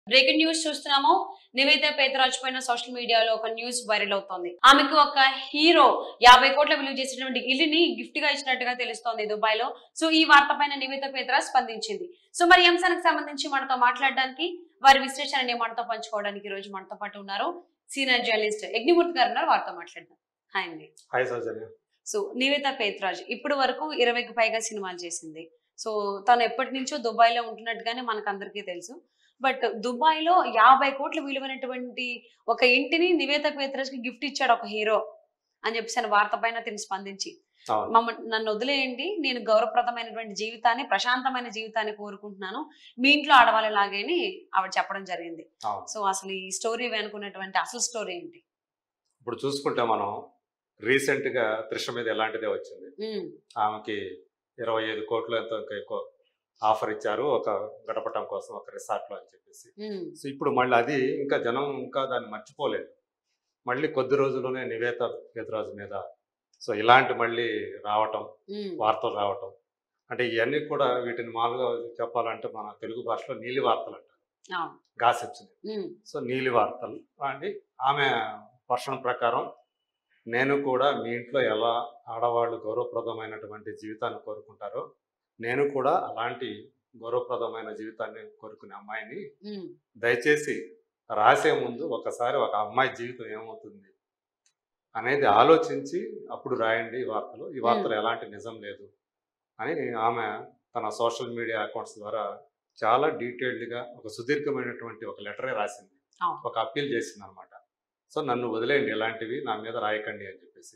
Breaking news చూస్తున్నాము నివేద పేదరాజ్ పైన social మీడియాలో ఒక న్యూస్ వైరల్ అవుతోంది ఆమెకు ఒక హీరో యాభై కోట్ల విలువ చేసినటువంటి ఇల్లుని గిఫ్ట్ గా ఇచ్చినట్టుగా తెలుస్తోంది దుబాయ్ లో సో ఈ వార్త పైన నివేద పేదరాజ్ స్పందించింది సో మరి ఈ అంశానికి సంబంధించి మనతో మాట్లాడడానికి వారి విశ్లేషణని మనతో పంచుకోవడానికి ఈ రోజు మనతో పాటు ఉన్నారు సీనియర్ జర్నలిస్ట్ యజ్ఞమూర్తి గారు ఉన్నారు వారితో మాట్లాడదాం హాయ్ అండి హాయ్ సౌజన్య సో నివేత పేత్రాజ్ ఇప్పుడు వరకు ఇరవైకి పైగా సినిమాలు చేసింది సో తను ఎప్పటి నుంచో దుబాయ్ లో ఉంటున్నట్టుగానే మనకు అందరికీ తెలుసు బట్ దుబాయ్ లో యాభై కోట్లు విలువైనటువంటి ఒక ఇంటిని నివేత పేత్రాజ్ కి గిఫ్ట్ ఇచ్చాడు ఒక హీరో అని చెప్పేసి ఆయన వార్త పైన తిని స్పందించి అవును మమ్మ నన్ను వదిలేయండి నేను గౌరవప్రదమైనటువంటి జీవితాన్ని ప్రశాంతమైన జీవితాన్ని కోరుకుంటున్నాను మీ ఇంట్లో ఆడవాళ్ళ లాగేని ఆవిడ చెప్పడం జరిగింది అవును సో అసలు ఈ స్టోరీ వెనుకున్నటువంటి అసలు స్టోరీ ఏంటి ఇప్పుడు చూసుకుంటే మనం రీసెంట్ గా త్రిష మీద ఎలాంటిదే వచ్చింది ఉమ్, ఆమెకి ఇరవై ఐదు కోట్లు ఎంతో ఇంకా ఎక్కువ ఆఫర్ ఇచ్చారు ఒక గడపటం కోసం ఒక రిసార్ట్ లో అని చెప్పేసి ఉమ్, సో ఇప్పుడు మళ్ళీ అది ఇంకా జనం ఇంకా దాన్ని మర్చిపోలేదు మళ్ళీ కొద్ది రోజుల్లోనే నివేత పేదరాజు మీద సో ఇలాంటి మళ్ళీ రావటం ఉమ్, వార్తలు రావటం అంటే ఇవన్నీ కూడా వీటిని మామూలుగా చెప్పాలంటే మన తెలుగు భాషలో నీలి వార్తలు అంటారు అవును గాసిప్స్ ఉమ్, సో నీలి వార్తలు అండి ఆమె వర్షం ప్రకారం నేను కూడా మీ ఇంట్లో ఎలా ఆడవాళ్ళు గౌరవప్రదమైనటువంటి జీవితాన్ని కోరుకుంటారో నేను కూడా అలాంటి గౌరవప్రదమైన జీవితాన్ని కోరుకునే అమ్మాయిని ఉమ్, దయచేసి రాసే ముందు ఒకసారి ఒక అమ్మాయి జీవితం ఏమవుతుంది అనేది ఆలోచించి అప్పుడు రాయండి ఈ వార్తలు ఈ వార్తలు ఎలాంటి నిజం లేదు అని ఆమె తన సోషల్ మీడియా అకౌంట్స్ ద్వారా చాలా డీటెయిల్డ్గా ఒక సుదీర్ఘమైనటువంటి ఒక లెటరే రాసింది అవును. ఒక అప్పీల్ చేసింది అనమాట సో నన్ను వదిలేయండి ఇలాంటివి నా మీద రాయకండి అని చెప్పేసి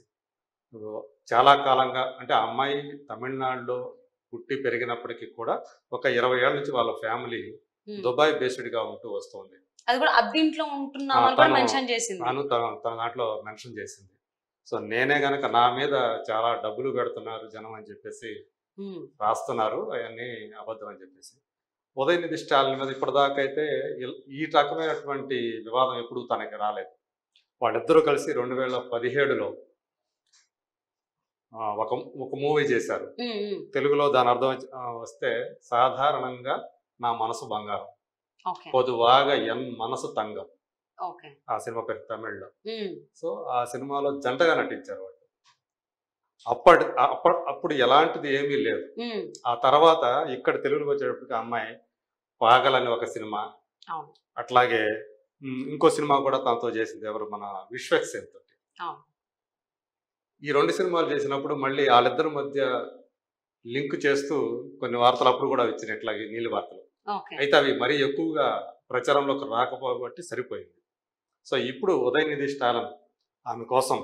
చాలా కాలంగా అంటే ఆ అమ్మాయి తమిళనాడులో పుట్టి పెరిగినప్పటికీ కూడా ఒక ఇరవై ఏళ్ళ నుంచి వాళ్ళ ఫ్యామిలీ ఉమ్. దుబాయ్ బేస్డ్గా ఉంటూ వస్తుంది అది కూడా అద్దీంట్లో ఉంటున్నామని ఆ, కూడా తను- మెన్షన్ చేసింది తాను తన తన దాంట్లో మెన్షన్ చేసింది సో నేనే గనక నా మీద చాలా డబ్బులు పెడుతున్నారు జనం అని చెప్పేసి ఉమ్, రాస్తున్నారు అవన్నీ అబద్ధం అని చెప్పేసి ఉదయనిధి స్టాలిన్ మీద ఇప్పటిదాకా అయితే ఇల్- ఈ రకమైనటువంటి వివాదం ఎప్పుడూ తనకి రాలేదు వాళ్ళిద్దరూ కలిసి రెండు వేల పదిహేడులో ఆ, ఒక ఒక మూవీ చేశారు ఉమ్, ఉమ్, తెలుగులో దాని అర్థం వచ్చి- ఆ, వస్తే సాధారణంగా నా మనసు బంగారం ఓకే పొదువాగా ఎన్ మనసు తంగం ఓకే ఆ సినిమా పేరు తమిళ్లో ఉమ్, సో ఆ సినిమాలో జంటగా నటించారు వాళ్ళు అప్పటి అప్పటి అప్పుడు ఎలాంటిది ఏమీ లేదు ఉమ్, ఆ తర్వాత ఇక్కడ తెలుగులోకి వచ్చేటప్పటికి ఆ అమ్మాయి పాగలని ఒక సినిమా అవును. అట్లాగే ఉమ్, ఇంకో సినిమా కూడా తనతో చేసింది ఎవరు మన విశ్వక్సేన్ తోటి అవును. ఈ రెండు సినిమాలు చేసినప్పుడు మళ్ళీ వాళ్ళిద్దరి మధ్య లింక్ చేస్తూ కొన్ని వార్తలు అప్పుడు కూడా వచ్చినాయి ఇట్లాగే నీలి వార్తలు ఓకే అయితే అవి మరీ ఎక్కువగా ప్రచారంలోకి రాకపోబట్టి సరిపోయింది సో ఇప్పుడు ఉదయనిధి స్టాలిన్ ఆమె కోసం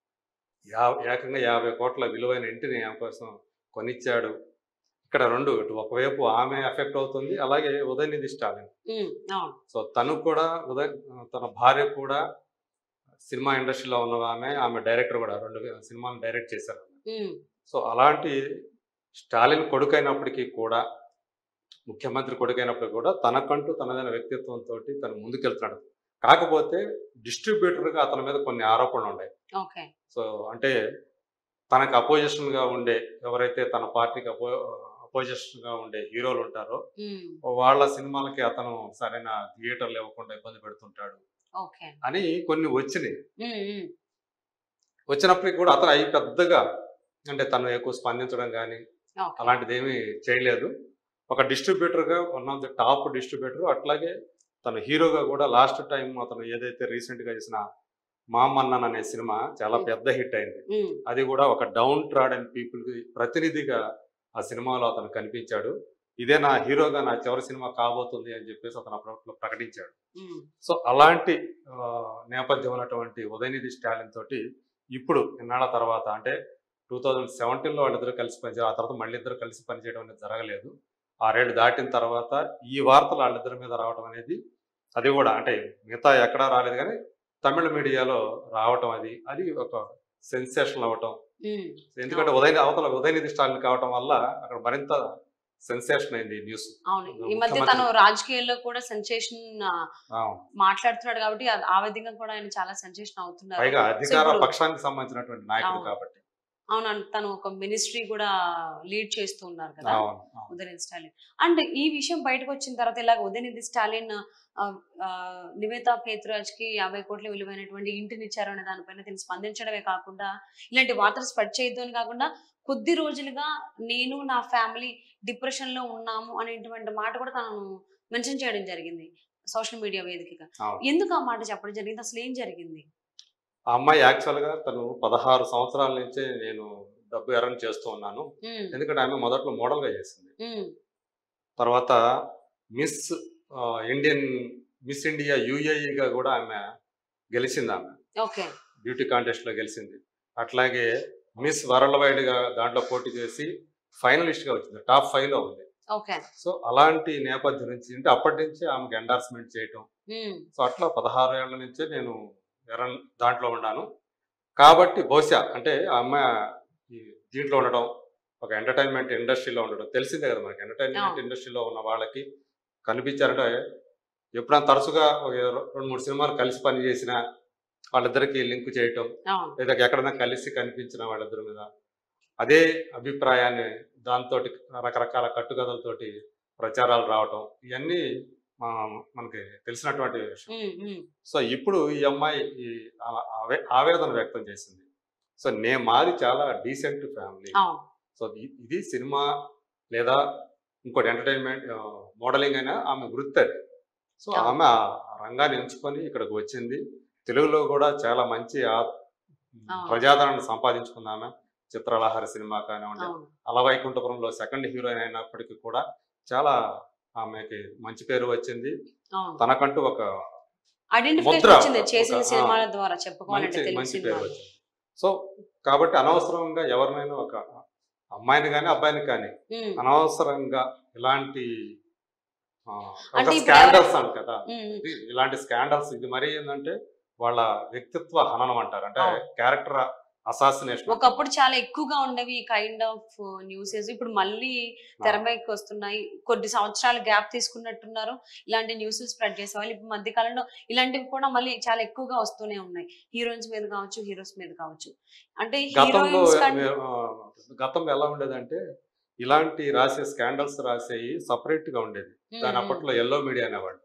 యా ఏకంగా యాభై కోట్ల విలువైన ఇంటిని ఆమె కోసం కొనిచ్చాడు ఇక్కడ రెండు ఇటు ఒకవైపు ఆమె ఎఫెక్ట్ అవుతుంది అలాగే ఉదయనిధి స్టాలిన్ ఉమ్, అవును సో తను కూడా ఉదయ్ తన భార్య కూడా సినిమా ఇండస్ట్రీలో ఉన్న ఆమె ఆమె డైరెక్టర్ కూడా రెండు సినిమాలు డైరెక్ట్ చేశారు ఉమ్, సో అలాంటి స్టాలిన్ కొడుకైనప్పటికీ కూడా ముఖ్యమంత్రి కొడుకైనప్పటికీ కూడా తనకంటూ తనదైన వ్యక్తిత్వంతో తను ముందుకెళ్తున్నాడు కాకపోతే డిస్ట్రిబ్యూటర్గా అతని మీద కొన్ని ఆరోపణలు ఉన్నాయి ఓకే సో అంటే తనకు అపోజిషన్గా ఉండే ఎవరైతే తన పార్టీకి అపో అపోజిషన్గా ఉండే హీరోలు ఉంటారో ఉమ్, వాళ్ళ సినిమాలకి అతను సరైన థియేటర్లు ఇవ్వకుండా ఇబ్బంది పెడుతుంటాడు ఓకే అని కొన్ని వచ్చినాయి ఉమ్, ఉమ్, వచ్చినప్పటికీ కూడా అతను అవి పెద్దగా అంటే తను ఎక్కువ స్పందించడం కానీ ఓకే అలాంటిది ఏమీ చేయలేదు ఒక డిస్ట్రిబ్యూటర్గా one of the top distributor అట్లాగే తను హీరోగా కూడా లాస్ట్ టైం అతను ఏదైతే రీసెంట్గా చేసిన మామన్నన్ అనే సినిమా చాలా Hmm. పెద్ద హిట్ అయింది ఉమ్, అది కూడా ఒక డౌన్ ట్రాడన్ పీపుల్కి ప్రతినిధిగా ఆ సినిమాలో అతను కనిపించాడు ఇదే నా హీరోగా నా చివరి సినిమా కాబోతుంది అని చెప్పేసి అతను అప్పట్లో ప్రకటించాడు ఉమ్, సో అలాంటి ఆ, నేపథ్యం ఉన్నటువంటి ఉదయనిధి స్టాలిన్ తోటి ఇప్పుడు ఇన్నాళ్ళ తర్వాత అంటే టూ థౌజండ్ సెవెంటీన్లో వాళ్ళిద్దరూ కలిసి పనిచేయడం ఆ తర్వాత మళ్ళీ ఇద్దరు కలిసి పనిచేయడం అనేది జరగలేదు ఆరేళ్ళు దాటిన తర్వాత ఈ వార్తలు వాళ్ళిద్దరి మీద రావడం అనేది అది కూడా అంటే మిగతా ఎక్కడా రాలేదు కానీ తమిళ మీడియాలో రావటం అది అది ఒక సెన్సేషన్ అవ్వటం ఉమ్, ఎందుకంటే ఉదయ అవతల ఉదయనిధి స్టాలిన్ కావటం వల్ల అక్కడ మరింత సెన్సేషన్ అయింది న్యూస్ అవును ఈ మధ్య ముఖ్యమంత్రి- తను రాజకీయాల్లో కూడా సెన్సేషన్ అవును మాట్లాడుతున్నాడు కాబట్టి అది- ఆ విధంగా కూడా ఆయన చాలా సెన్సేషన్ అవుతున్నారు పైగా అధికార ఇప్పుడు- పక్షానికి సంబంధించినటువంటి నాయకుడు అవును. కాబట్టి అవును తను ఒక మినిస్ట్రీ కూడా లీడ్ చేస్తూ ఉన్నారు కదా అవును అవును. ఉదయనిధి స్టాలిన్ అండ్ ఈ విషయం బయటకు వచ్చిన తర్వాత ఇలాగ ఉదయనిధి స్టాలిన్ ఆ, ఆ, నివేతా పేతురాజ్ కి యాభై కోట్ల విలువైనటువంటి ఇంటిని ఇచ్చారు అనే దానిపైన తిని స్పందించడమే కాకుండా ఇలాంటి వార్తలు స్ప్రెడ్ చేయొద్దు అని కాకుండా కొద్ది రోజులుగా నేను నా ఫ్యామిలీ డిప్రెషన్ లో ఉన్నాము అనేటువంటి మాట కూడా తను మెన్షన్ చేయడం జరిగింది సోషల్ మీడియా వేదికగా అవును. ఎందుకు ఆ మాట చెప్పడం జరిగింది అసలు ఏం జరిగింది ఆ అమ్మాయి యాక్చువల్ గా తను పదహారు సంవత్సరాల నుంచే నేను డబ్బు ఎర్రని చేస్తూ ఉన్నాను ఉమ్, ఎందుకంటే ఆమె మొదట్లో మోడల్ గా చేసింది ఉమ్, తర్వాత మిస్ ఆ, ఇండియన్ మిస్ ఇండియా యుఏఈగా కూడా ఆమె గెలిచింది ఆమె ఓకే బ్యూటీ కాంటెస్ట్ లో గెలిచింది అట్లాగే మిస్ వరల్డ్ వైడ్ గా దాంట్లో పోటీ చేసి ఫైనలిస్ట్ గా వచ్చింది టాప్ ఫైవ్ లో ఉంది ఓకే సో అలాంటి నేపథ్యం నుంచి అంటే అప్పటి నుంచి ఆమెకు ఎండార్స్మెంట్ చేయటం ఉమ్, సో అట్లా పదహారు ఏళ్ల నుంచే నేను ఎర్రన్ దాంట్లో ఉన్నాను కాబట్టి బహుశా అంటే ఆ అమ్మాయి ఈ దీంట్లో ఉండడం ఒక ఎంటర్టైన్మెంట్ ఇండస్ట్రీలో ఉండడం తెలిసిందే కదా మనకి ఎంటర్టైన్మెంట్ అవును. ఇండస్ట్రీలో ఉన్న వాళ్ళకి కనిపించారంటే ఎప్పుడైనా తరచుగా ఒక రెండు మూడు సినిమాలు కలిసి పనిచేసిన వాళ్ళిద్దరికి లింక్ చేయటం అవును లేదా ఎక్కడైనా కలిసి కనిపించిన వాళ్ళిద్దరి మీద అదే అభిప్రాయాన్ని దాంతో రకరకాల కట్టుకథలతోటి ప్రచారాలు రావటం ఇవన్నీ మా- మనకి తెలిసినటువంటి విషయం ఉమ్, ఉమ్, సో ఇప్పుడు ఈ అమ్మాయి ఈ ఆ- ఆవే- ఆవేదన వ్యక్తం చేసింది సో నే మాది చాలా డీసెంట్ ఫ్యామిలీ అవును సో ఇ- ఇది సినిమా లేదా ఇంకోటి ఎంటర్టైన్మెంట్ మోడలింగ్ అయినా ఆమె వృత్తి అది సో అవును. ఆమె ఆ రంగాన్ని ఎంచుకొని ఇక్కడికి వచ్చింది తెలుగులో కూడా చాలా మంచి ఆ- అవును. ప్రజాదరణ సంపాదించుకుంది ఆమె చిత్రలహరి సినిమా కానివ్వండి అవును అలవైకుంఠపురంలో సెకండ్ హీరోయిన్ అయినప్పటికీ కూడా చాలా ఆమెకి మంచి పేరు వచ్చింది అవును తనకంటూ ఒక ఐడెంటిఫికేషన్ ముద్ర, వచ్చింది చేసిన ఒక- ఆ, సినిమాల ద్వారా చెప్పుకోవాలంటే మంచి తెలుగు మంచి పేరు సినిమాలు వచ్చింది సో కాబట్టి అనవసరంగా ఎవరినైనా ఒక అమ్మాయిని కానీ అబ్బాయిని కానీ ఉమ్, అనవసరంగా ఇలాంటి ఆ, ఒక అంటే ఇప్పుడు స్కాండల్స్ అంట కదా ఉమ్, ఉమ్, ఇది ఇలాంటి స్కాండల్స్ ఇది మరీ ఏంటంటే వాళ్ళ వ్యక్తిత్వ హననం అంటారు అంటే అవును. క్యారెక్టర్ అసాసినేషన్ ఒకప్పుడు చాలా ఎక్కువగా ఉండేవి ఈ కైండ్ ఆఫ్ న్యూసెస్ ఇప్పుడు మళ్ళీ తెరపైకి వస్తున్నాయి కొన్ని సంవత్సరాలు గ్యాప్ తీసుకున్నట్టున్నారు ఇలాంటి న్యూస్ స్ప్రెడ్ చేసేవాళ్ళు ఇప్పుడు మధ్య కాలంలో ఇలాంటివి కూడా మళ్ళీ చాలా ఎక్కువగా వస్తూనే ఉన్నాయి హీరోయిన్స్ మీద కావచ్చు హీరోస్ మీద కావచ్చు అంటే గతంలో హీరోయిన్స్ కంటే ఆ, గతంలో ఎలా ఉండేదంటే ఇలాంటి రాసే స్కాండల్స్ రాసేవి సపరేట్ గా ఉండేది దాని అప్పట్లో ఎల్లో మీడియా అనేవాళ్ళు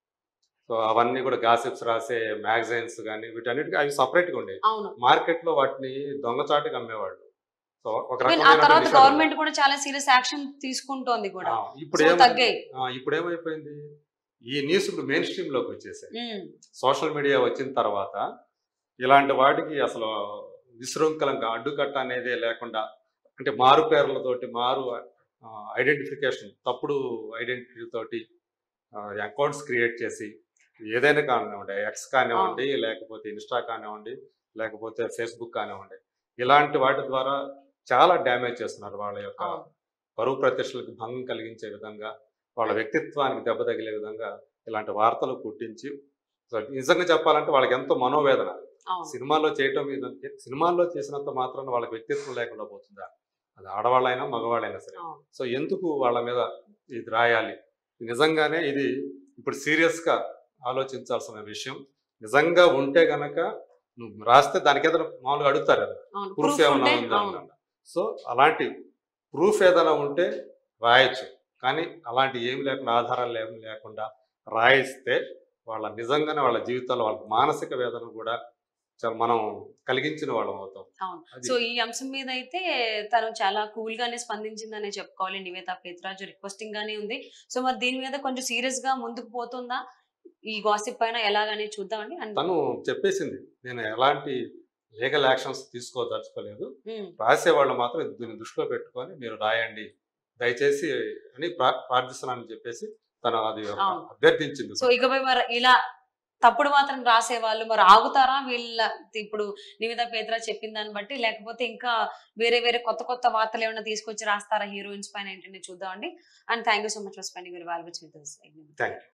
సో అవన్నీ కూడా గాసిప్స్ రాసే మ్యాగజైన్స్ కానీ వీటన్నిటికీ అవి సపరేట్ గా ఉండేవి అవును మార్కెట్ లో వాటిని దొంగచాటుగా అమ్మేవాళ్ళు సో ఒక ఆ రకమైనటువంటి తర్వాత విషయాలు. గవర్నమెంట్ కూడా చాలా సీరియస్ యాక్షన్ తీసుకుంటోంది కూడా ఆ, ఇప్పుడు సో ఏమై- తగ్గాయి ఆ, ఇప్పుడు ఏమైపోయింది ఈ న్యూస్ ఇప్పుడు మెయిన్ స్ట్రీమ్ లోకి వచ్చేసాయి ఉమ్, సోషల్ మీడియా వచ్చిన తర్వాత ఇలాంటి వాటికి అసలు విశృంఖలంగా అడ్డుకట్ట అనేది లేకుండా అంటే మారు పేర్లతోటి మారు ఐడెంటిఫికేషన్ తప్పుడు ఐడెంటిటీ తోటి అకౌంట్స్ క్రియేట్ చేసి ఏదైనా కానివ్వండి ఎక్స్ కానివ్వండి లేకపోతే ఇన్స్టా కానివ్వండి లేకపోతే ఫేస్బుక్ కానివ్వండి ఇలాంటి వాటి ద్వారా చాలా డ్యామేజ్ చేస్తున్నారు వాళ్ళ యొక్క అవును. పరువు ప్రతిష్టలకు భంగం కలిగించే విధంగా వాళ్ళ వ్యక్తిత్వానికి దెబ్బ తగిలే విధంగా ఇలాంటి వార్తలు పుట్టించి సో నిజంగా చెప్పాలంటే వాళ్ళకి ఎంతో మనోవేదన అవును సినిమాల్లో చేయటం మీద సినిమాల్లో చేసినంత మాత్రం వాళ్ళకి వ్యక్తిత్వం లేకుండా పోతుందా అది ఆడవాళ్ళైనా మగవాళ్ళైనా సరే అవును సో ఎందుకు వాళ్ళ మీద ఇది రాయాలి నిజంగానే ఇది ఇప్పుడు serious గా ఆలోచించాల్సిన విషయం నిజంగా ఉంటే గనక నువ్వు రాస్తే దానికి ఏదైనా మామూలుగా అడుగుతారు కదా అవును ప్రూఫ్ ప్రూఫ్ ఏమైనా ఉంటే ఉందా అవును అన్నమాట. సో అలాంటి ప్రూఫ్ ఏదైనా ఉంటే రాయొచ్చు కానీ అలాంటి ఏమి లేకుండా ఆధారాలు ఏమి లేకుండా రాయిస్తే వాళ్ళ నిజంగానే వాళ్ళ జీవితాల్లో వాళ్ళ మానసిక వేదన కూడా చాలా మనం కలిగించిన వాళ్ళం అవుతాం అవును అది సో ఈ అంశం మీద అయితే తను చాలా కూల్ గానే స్పందించిందనే చెప్పుకోవాలి నివేత పేత్రాజు రిక్వెస్టింగ్ గానే ఉంది సో మరి దీని మీద కొంచెం సీరియస్ గా ముందుకు పోతుందా ఈ గాసిప్ పైన ఎలాగనే చూద్దామండి అండ్ తను చెప్పేసింది నేను ఎలాంటి లీగల్ యాక్షన్స్ తీసుకోదలుచుకోలేదు ఉమ్, రాసే వాళ్ళు మాత్రం దీన్ని దృష్టిలో పెట్టుకొని మీరు రాయండి దయచేసి అని ప్రా- ప్రార్థిస్తున్నానని చెప్పేసి తను అది అవును. అభ్యర్థించింది సో ఇకపై మరి ఇలా తప్పుడు మాత్రం రాసే వాళ్ళు మరి ఆగుతారా వీళ్ళ ఇప్పుడు నివేద పేత్ర చెప్పిన దాన్ని బట్టి లేకపోతే ఇంకా వేరే వేరే కొత్త కొత్త వార్తలు ఏమైనా తీసుకొచ్చి రాస్తారా హీరోయిన్స్ పైన ఏంటనే చూద్దామండి and thank you so much for spending your valuable with thank you